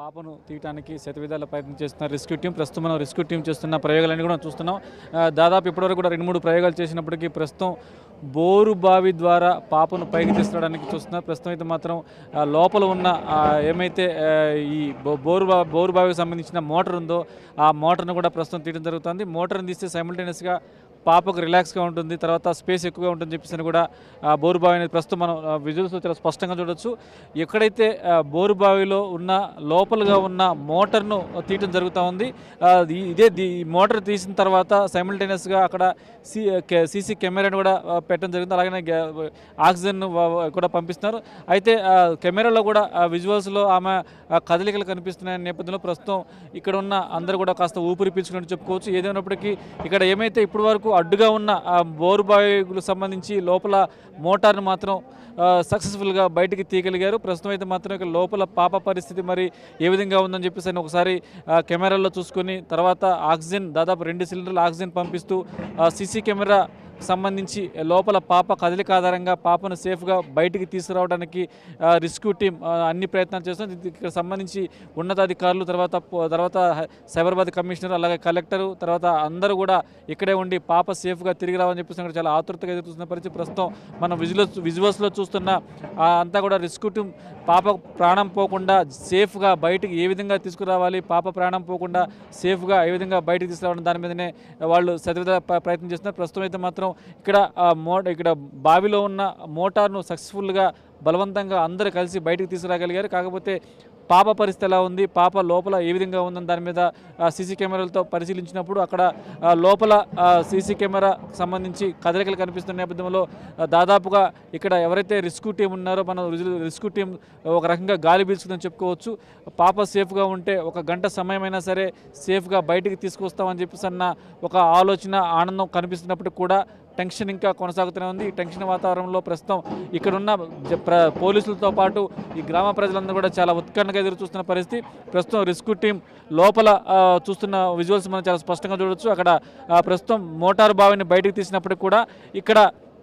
పాపను తీయటానికి శతవిధాల ప్రయత్నం చేస్తున్న రెస్క్యూ టీం ప్రస్తుతం మనం రెస్క్యూ టీం చేస్తున్న ప్రయోగాలన్నీ కూడా చూస్తున్నాం ఆ, దాదాపు ఇప్పటివరకు కూడా రెండు మూడు ప్రయోగాలు చేసినప్పటికీ ప్రస్తుతం బోరు బావి ద్వారా పాపను పైకి తీసుకురావడానికి చూస్తున్నారు ప్రస్తుతం అయితే మాత్రం ఆ, లోపల ఉన్న ఆ, ఏమైతే ఆ, ఈ బో- బోరు బా బోరు బావికి సంబంధించిన మోటార్ ఉందో ఆ మోటార్ను కూడా ప్రస్తుతం తీయడం జరుగుతుంది మోటార్ని తీస్తే సైమిల్టేనియస్గా పాపకు రిలాక్స్గా ఉంటుంది తర్వాత స్పేస్ ఎక్కువగా ఉంటుందని చెప్పేసి అని కూడా ఆ బోరు బావి అనేది ప్రస్తుతం మనం విజువల్స్ చాలా స్పష్టంగా చూడొచ్చు ఎక్కడైతే ఆ, బోరు బావిలో ఉన్న లోపలగా ఉన్న మోటార్ను తీయటం జరుగుతూ ఉంది ఆ, ఈ- ఇదే దీ- ఈ మోటార్ తీసిన తర్వాత సైమిల్టేనియస్గా అక్కడ సి సీసీ కెమెరాను కూడా ఆ, పెట్టడం జరిగింది అలాగే గ్యా- ఆక్సిజన్ వ- వ- కూడా పంపిస్తున్నారు అయితే ఆ, కెమెరాలో కూడా ఆ విజువల్స్లో ఆమె ఆ, కదలికలు కనిపిస్తున్నాయి నేపథ్యంలో ప్రస్తుతం ఇక్కడ ఉన్న అందరూ కూడా కాస్త ఊపిరి పీల్చుకున్నట్టు చెప్పుకోవచ్చు ఏదైనప్పటికీ ఇక్కడ ఏమైతే ఇప్పటి వరకు అడ్డుగా ఉన్న ఆ బోరు బావిలకు సంబంధించి లోపల మోటార్ను మాత్రం సక్సెస్ఫుల్గా బయటికి తీయగలిగారు ప్రస్తుతం అయితే మాత్రం ఇక్కడ లోపల పాప పరిస్థితి మరి ఏ విధంగా ఉందని చెప్పేసి ఆయన ఒకసారి ఆ, కెమెరాల్లో చూసుకొని తర్వాత ఆక్సిజన్ దాదాపు రెండు సిలిండర్లు ఆక్సిజన్ పంపిస్తూ సీసీ కెమెరా సంబంధించి లోపల పాప కదలిక ఆధారంగా పాపను సేఫ్గా బయటికి తీసుకురావడానికి ఆ, రెస్క్యూ టీం ఆ, అన్ని ప్రయత్నాలు చేస్తుంది ఇది ఇక్కడ సంబంధించి ఉన్నతాధికారులు తర్వాత పో- తర్వాత హై- సైబరాబాద్ కమిషనర్ అలాగే కలెక్టరు తర్వాత అందరూ కూడా ఇక్కడే ఉండి పాప సేఫ్గా తిరిగి రావని చెప్పేసి ఇక్కడ చాలా ఆతృతగా ఎదురు చూస్తున్న పరిస్థితి ప్రస్తుతం మనం విజువల్స్ విజువల్స్లో చూస్తున్న ఆ, అంతా కూడా రెస్క్యూ టీం పాప ప్రాణం పోకుండా సేఫ్గా బయటికి ఏ విధంగా తీసుకురావాలి పాప ప్రాణం పోకుండా సేఫ్గా ఏ విధంగా బయటికి తీసుకురావడం దాని మీదనే వాళ్ళు సరివిధ ప్రయత్నం చేస్తున్నారు ప్రస్తుతం అయితే మాత్రం ఇక్కడ ఆ మో ఇక్కడ బావిలో ఉన్న మోటార్ను సక్సెస్ఫుల్గా బలవంతంగా అందరూ కలిసి బయటికి తీసుకురాగలిగారు కాకపోతే పాప పరిస్థితి ఎలా ఉంది పాప లోపల ఏ విధంగా ఉందని దాని మీద సీసీ కెమెరాలతో పరిశీలించినప్పుడు అక్కడ ఆ, లోపల సీసీ కెమెరా సంబంధించి కదలికలు కనిపిస్తున్న నేపథ్యంలో ఆ, దాదాపుగా ఇక్కడ ఎవరైతే రెస్క్యూ టీం ఉన్నారో మన రెస్క్యూ టీం ఒక రకంగా గాలి పీల్చుకుందని చెప్పుకోవచ్చు పాప సేఫ్గా ఉంటే ఒక గంట సమయమైనా సరే సేఫ్గా బయటికి తీసుకొస్తామని చెప్పేసి అన్న ఒక ఆలోచన ఆనందం కనిపిస్తున్నప్పటికీ కూడా టెన్షన్ ఇంకా కొనసాగుతూనే ఉంది ఈ టెన్షన్ వాతావరణంలో ప్రస్తుతం ఇక్కడున్న జ- ప్ర పోలీసులతో పాటు ఈ గ్రామ ప్రజలందరూ కూడా చాలా ఉత్కంఠగా ఎదురు చూస్తున్న పరిస్థితి ప్రస్తుతం రెస్క్యూ టీం లోపల ఆ, చూస్తున్న విజువల్స్ మనం చాలా స్పష్టంగా చూడొచ్చు అక్కడ ఆ, ప్రస్తుతం మోటార్ బావిని బయటికి తీసినప్పటికి కూడా ఇక్కడ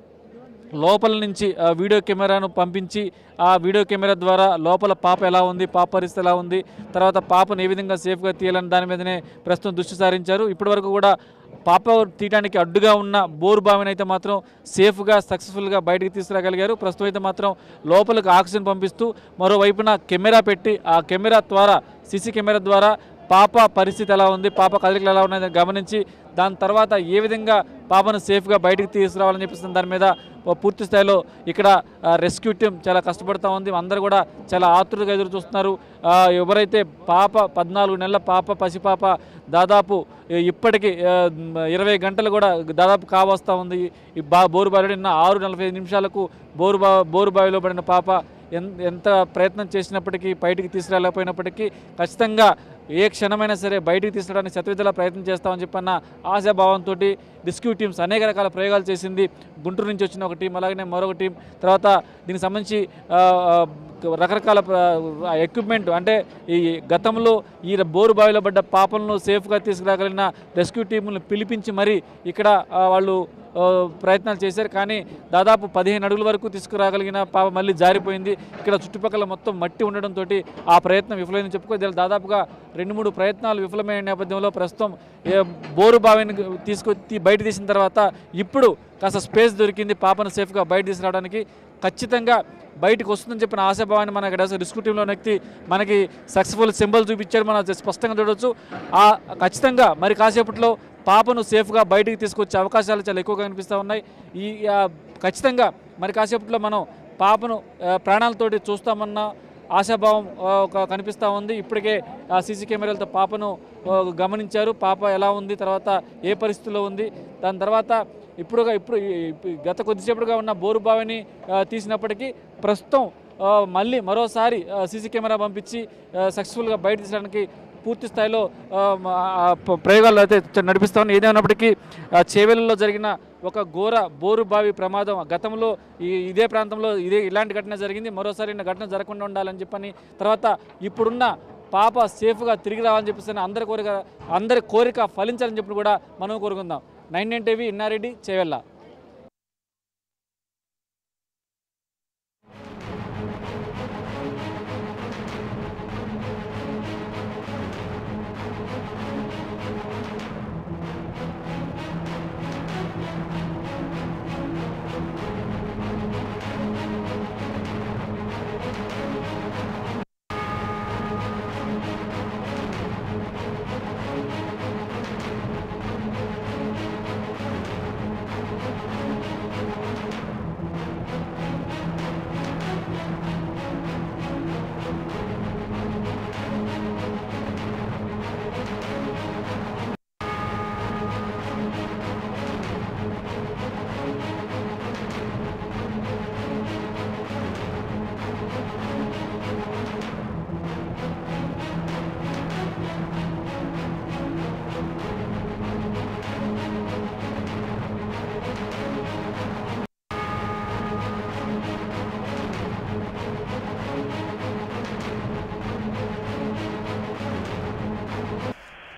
లోపల నుంచి ఆ, వీడియో కెమెరాను పంపించి ఆ వీడియో కెమెరా ద్వారా లోపల పాప ఎలా ఉంది పాప పరిస్థితి ఎలా ఉంది తర్వాత పాపను ఏ విధంగా సేఫ్గా తీయాలని దాని మీదనే ప్రస్తుతం దృష్టి సారించారు ఇప్పటివరకు కూడా పాప తీయడానికి అడ్డుగా ఉన్న బోరు బావిని అయితే మాత్రం సేఫ్గా సక్సెస్ఫుల్గా బయటికి తీసుకురాగలిగారు ప్రస్తుతం అయితే మాత్రం లోపలికి ఆక్సిజన్ పంపిస్తూ మరోవైపున కెమెరా పెట్టి ఆ కెమెరా ద్వారా సీసీ కెమెరా ద్వారా పాప పరిస్థితి ఎలా ఉంది పాప కదలికలు ఎలా ఉన్నాయని గమనించి దాని తర్వాత ఏ విధంగా పాపను సేఫ్గా బయటికి తీసుకురావాలని చెప్పేసి దాని మీద ఓ పూర్తి స్థాయిలో ఇక్కడ ఆ, రెస్క్యూ టీం చాలా కష్టపడుతూ ఉంది అందరూ కూడా చాలా ఆతృతగా ఎదురు చూస్తున్నారు ఆ, ఎవరైతే పాప పద్నాలుగు నెలల పాప పసిపాప దాదాపు ఈ- ఇప్పటికి ఆ, మ్, ఇరవై గంటలు కూడా దాదాపు కావస్తూ ఉంది ఈ బా బోరు బావిలో నిన్న ఆరు నలభై ఐదు నిమిషాలకు బోరు బా బోరు బావిలో పడిన పాప ఎన్- ఎంత ప్రయత్నం చేసినప్పటికీ బయటికి తీసుకురాలేకపోయినప్పటికీ ఖచ్చితంగా ఏ క్షణమైనా సరే బయటికి తీసుకురావడానికి శతవిధలా ప్రయత్నం చేస్తామని చెప్పన్న ఆశాభావంతో రెస్క్యూ టీమ్స్ అనేక రకాల ప్రయోగాలు చేసింది గుంటూరు నుంచి వచ్చిన ఒక టీం అలాగనే మరొక టీం తర్వాత దీనికి సంబంధించి ఆ, ఆ, రకరకాల ఎక్విప్మెంట్ అంటే ఈ గతంలో ఈ బోరు బావిలో పడ్డ పాపలను సేఫ్గా తీసుకురాగలిగిన రెస్క్యూ టీములను పిలిపించి మరీ ఇక్కడ ఆ, వాళ్ళు ఆ, ప్రయత్నాలు చేశారు కానీ దాదాపు పదిహేను అడుగుల వరకు తీసుకురాగలిగిన పాప మళ్ళీ జారిపోయింది ఇక్కడ చుట్టుపక్కల మొత్తం మట్టి ఉండడంతో ఆ ప్రయత్నం విఫలమైందని చెప్పుకో దీనిలో దాదాపుగా రెండు మూడు ప్రయత్నాలు విఫలమైన నేపథ్యంలో ప్రస్తుతం ఏ బోరు బావిని తీసుకొచ్చి బయట తీసిన తర్వాత ఇప్పుడు కాస్త స్పేస్ దొరికింది పాపను సేఫ్గా బయట తీసుకురావడానికి ఖచ్చితంగా బయటకు వస్తుందని చెప్పిన ఆశాభావాన్ని మన ఇక్కడ రిస్క్ టీంలో వ్యక్తి మనకి సక్సెస్ఫుల్ సింబల్ చూపించారు మనం అది స్పష్టంగా చూడవచ్చు ఆ ఖచ్చితంగా మరి కాసేపట్లో పాపను సేఫ్గా బయటికి తీసుకొచ్చే అవకాశాలు చాలా ఎక్కువగా కనిపిస్తూ ఉన్నాయి ఈ ఆ, ఖచ్చితంగా మరి కాసేపట్లో మనం పాపను ఆ, ప్రాణాలతోటి చూస్తామన్న ఆశాభావం ఆ, ఒక కనిపిస్తూ ఉంది ఇప్పటికే ఆ సీసీ కెమెరాలతో పాపను ఆ, గమనించారు పాప ఎలా ఉంది తర్వాత ఏ పరిస్థితిలో ఉంది దాని తర్వాత ఇప్పుడుగా ఇప్పుడు ఈ- ఈ గత కొద్దిసేపుడుగా ఉన్న బోరు బావిని ఆ, తీసినప్పటికీ ప్రస్తుతం ఆ, మళ్ళీ మరోసారి సీసీ కెమెరా పంపించి సక్సెస్ఫుల్గా బయట తీసడానికి పూర్తి స్థాయిలో ఆ, మ- ఆ, ప- ప్రయోగాలు అయితే చ- నడిపిస్తా ఉన్నాయి ఏదేమైనప్పటికీ ఆ, చేవెళ్ళలో జరిగిన ఒక ఘోర బోరు బావి ప్రమాదం గతంలో ఈ ఇదే ప్రాంతంలో ఇదే ఇలాంటి ఘటన జరిగింది మరోసారి ఇన్న ఘటన జరగకుండా ఉండాలని చెప్పని తర్వాత ఇప్పుడున్న పాప సేఫ్గా తిరిగి రావాలని చెప్పేసి అందరి కోరిక అందరి కోరిక ఫలించాలని చెప్పి కూడా మనం కోరుకుందాం nine nine TV Innareddy Chevella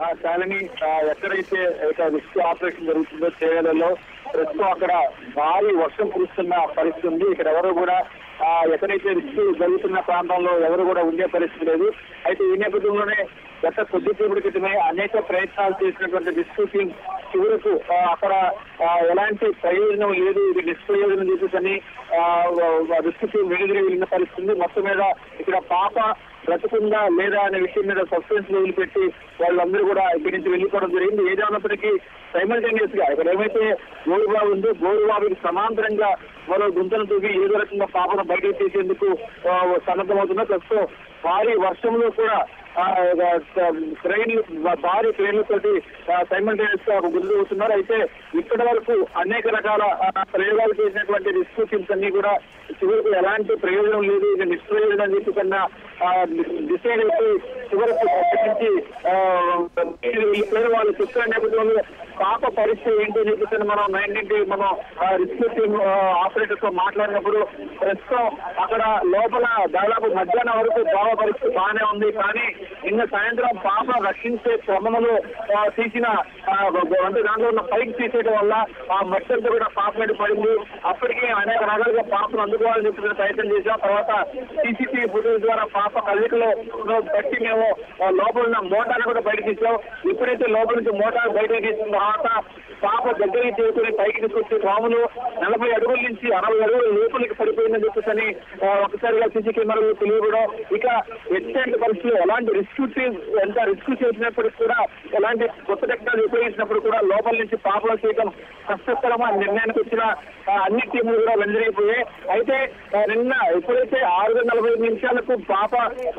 ఆ శాలిని ఆ, ఎక్కడైతే ఇక రెస్క్యూ ఆపరేషన్ జరుగుతుందో చేయాలలో ప్రస్తుతం అక్కడ భారీ వర్షం కురుస్తున్న పరిస్థితి ఉంది ఇక్కడ ఎవరు కూడా ఆ, ఎక్కడైతే రెస్క్యూ జరుగుతున్న ప్రాంతంలో ఎవరు కూడా ఉండే పరిస్థితి లేదు అయితే ఈ నేపథ్యంలోనే గత కొద్దిసేపటి క్రితమే అనేక ప్రయత్నాలు చేసినటువంటి రెస్క్యూ టీం చివరకు ఆ, అక్కడ ఆ, ఎలాంటి ప్రయోజనం లేదు ఇది నిష్ప్రయోజనం చేసేసని రెస్క్యూ టీం వెనుదిరి వెళ్ళిన పరిస్థితి ఉంది మొత్తం మీద ఇక్కడ పాప బ్రతుకుందా లేదా అనే విషయం మీద సస్పెన్స్ వదిలిపెట్టి వాళ్ళందరూ కూడా ఇక్కడి నుంచి వెళ్ళిపోవడం జరిగింది ఏదైనప్పటికీ సైమల్టేనియస్ గా ఇక్కడ ఏమైతే గోరుబాబు ఉందో గోరుబాబుకి సమాంతరంగా మరో గుంతను తూగి ఏదో రకంగా పాపను బయటకు తీసేందుకు ఆ, సన్నద్ధమవుతుందో ప్రస్తుతం భారీ వర్షంలో కూడా ఆ, ఆ, ట్రైన్లు భారీ ట్రైన్లతోటి సైమల్టేనియస్ గా గుర్తు అవుతున్నారు అయితే ఇప్పటి వరకు అనేక రకాల ఆ, ప్రయోగాలు చేసినటువంటి రెస్క్యూ టీమ్స్ అన్ని కూడా చివరకు ఎలాంటి ప్రయోజనం లేదు ఇది నిష్ప్రయోజనం అని చెప్పి కన్నా డిసైడ్ అయిపోయి చివరకు అక్కడి నుంచి ఆ, వెళ్ళిపోయిన వాళ్ళు చెప్తున్న నేపథ్యంలో పాప పరిస్థితి ఏంటి అని చెప్పేసి మనం నైన్టీ మనం రెస్క్యూ టీమ్ ఆపరేటర్ తో మాట్లాడినప్పుడు ప్రస్తుతం అక్కడ లోపల దాదాపు మధ్యాహ్నం వరకు బావ పరిస్థితి బాగానే ఉంది కానీ నిన్న సాయంత్రం పాప రక్షించే క్రమంలో ఆ, తీసిన ఆ, అంటే దాంట్లో ఉన్న పైకి తీసేయడం వల్ల ఆ మట్టంతా కూడా పాప మీద పడింది అప్పటికే అనేక రకాలుగా పాపను అందుకోవాలని చెప్పిన ప్రయత్నం చేశాం తర్వాత సీసీటీవీ ఫుటేజ్ ద్వారా పాప కదలికలో బట్టి మేము ఆ, లోపల ఉన్న మోటార్ కూడా బయట తీసాం ఎప్పుడైతే లోపల నుంచి మోటార్ బయటకు తీసిన తర్వాత పాప దగ్గరికి చేసుకుని పైకి తీసుకొచ్చే పాములు నలభై అడుగుల నుంచి అరవై అడుగుల లోపలికి పడిపోయిందని చెప్పేసి ఆ, ఒకసారిగా సీసీ కెమెరాలు తెలియడం ఇక ఎక్సిడెంట్ పరిస్థితులు ఎలాంటి రెస్క్యూ టీమ్ ఎంత రెస్క్యూ చేసినప్పటికీ కూడా ఎలాంటి కొత్త టెక్నాలజీ ఉపయోగించినప్పుడు కూడా లోపల నుంచి పాపలు చేయడం కష్టతరమా నిర్ణయానికి వచ్చిన ఆ, అన్ని టీములు కూడా వెంజరైపోయాయి అయితే ఆ, నిన్న ఎప్పుడైతే ఆరు గంటల నలభై ఐదు నిమిషాలకు పాప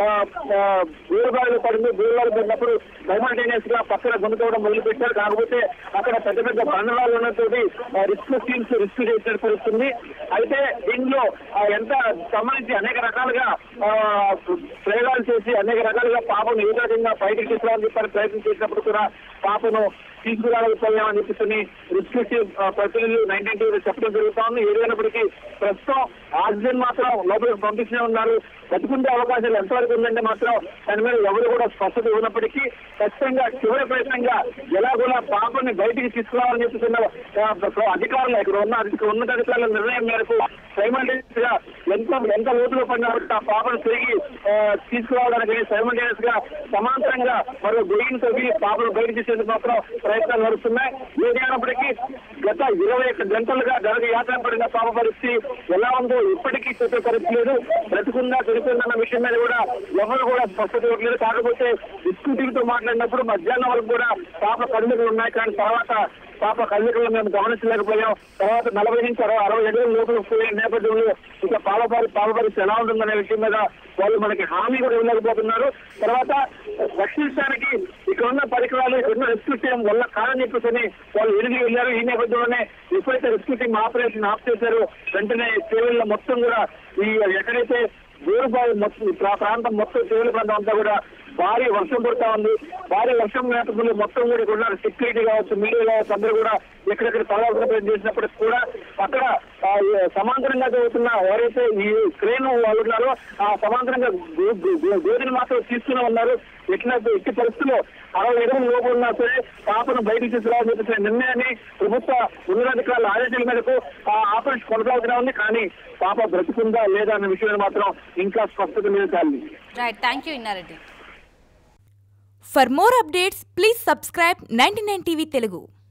గూరబావిలో పడింది గూరబావిలో పడినప్పుడు సైమల్టేనియస్ గా పక్కన గుంతుకోవడం మొదలు పెట్టారు కాకపోతే అక్కడ పెద్ద పెద్ద బండరాలు ఉన్నతోటి రిస్క్ టీమ్స్ రిస్క్ చేసినట్టు తెలుస్తుంది అయితే దీనిలో ఆ, ఎంత సంబంధించి అనేక రకాలుగా ఆ, ప్రయోగాలు చేసి అనేక రకాలుగా పాపను ఏ రకంగా బయటకు తీసుకురావాలని చెప్పని ప్రయత్నం చేసినప్పుడు కూడా పాపను తీసుకురాలేకపోయామని చెప్పేసి రెస్క్యూ టీమ్ ఆ, ప్రతినిధులు నైన్టీన్ టీవీ చెప్పడం జరుగుతా ఉంది ఏదైనప్పటికీ ప్రస్తుతం ఆక్సిజన్ మాత్రం లోపలికి పంపించనే ఉన్నారు బతుకుండే అవకాశాలు ఎంతవరకు ఉందంటే మాత్రం దాని మీద ఎవరు కూడా స్పష్టత ఉన్నప్పటికీ ఖచ్చితంగా చివరి ప్రయత్నంగా ఎలా కూడా పాపని బయటికి తీసుకురావాలని చెప్పిస్తున్న అధికారులు ఇక్కడ ఉన్న అధిక- ఉన్నతాధికారుల నిర్ణయం మేరకు సైమల్టేనియస్ గా ఎంత ఎంత లోతులో పడినా కూడా ఆ పాపను తిరిగి ఆ, తీసుకురావడానికి సైమల్టేనియస్ గా సమాంతరంగా మరో గొయ్యిని తవ్వి పాపను బయట తీసేందుకు మాత్రం ప్రయత్నాలు నడుస్తున్నాయి ఏదైనప్పటికీ గత ఇరవై ఒక్క గంటలుగా గడగ యాత్ర పడిన పాప పరిస్థితి ఎలా ఉందో ఇప్పటికీ చెప్పే పరిస్థితి లేదు బ్రతుకుందా చనిపోయిందన్న విషయం మీద కూడా ఎవరు కూడా స్పష్టత ఇవ్వట్లేదు కాకపోతే డిస్క్యూటీవ్ మాట్లాడినప్పుడు మధ్యాహ్నం వరకు కూడా పాప కదలికలు ఉన్నాయి కానీ తర్వాత పాప కదలికలు మేము గమనించలేకపోయాం తర్వాత నలభై నుంచి అరవై అరవై ఏడు లోపల పోయే నేపథ్యంలో ఇక పాపపరి పాప పరిస్థితి ఎలా ఉంటుందనే విషయం మీద వాళ్ళు మనకి హామీ కూడా ఇవ్వలేకపోతున్నారు తర్వాత రక్షించడానికి ఇక్కడ ఉన్న పరికరాలు ఇక్కడ ఉన్న రెస్క్యూ టీం వల్ల కాదని చెప్పేసి వాళ్ళు ఎదిగి వెళ్ళారు ఈ నేపథ్యంలోనే ఎప్పుడైతే రెస్క్యూ టీం ఆపరేషన్ ఆఫ్ చేశారో వెంటనే చేవెళ్ళ మొత్తం కూడా ఈ ఎక్కడైతే గోరుబావి మొత్తం ఈ ప్రా- ప్రాంతం మొత్తం చేవెళ్ళ ప్రాంతం అంతా కూడా భారీ వర్షం పడుతా ఉంది భారీ వర్షం నేపథ్యంలో మొత్తం కూడా ఇక్కడ ఉన్న సెక్యూరిటీ కావచ్చు మీడియా కావచ్చు అందరూ కూడా ఎక్కడెక్కడ తలవాల్సిన ప్రయత్నం చేసినప్పటికీ కూడా అక్కడ ఆ, ఈ సమాంతరంగా జరుగుతున్న ఎవరైతే ఈ క్రేన్ వాళ్ళు ఉన్నారో ఆ సమాంతరంగా గో- గో- గో- గోధిని మాత్రం తీసుకుని ఉన్నారు ఎట్లా ఎట్టి పరిస్థితుల్లో అరవై ఎడుగుల లోపు ఉన్నా సరే పాపను బయటికి తీసుకురావాలని చెప్పేసి నిర్ణయాన్ని ప్రభుత్వ ఉన్నతాధికారుల ఆదేశాల మేరకు ఆ ఆపరేషన్ కొనసాగుతూనే ఉంది కానీ పాప బ్రతుకుందా లేదా అన్న విషయం మీద మాత్రం ఇంకా స్పష్టత మీద చాలి right thank you Innareddy For more updates, please subscribe 99 TV Telugu.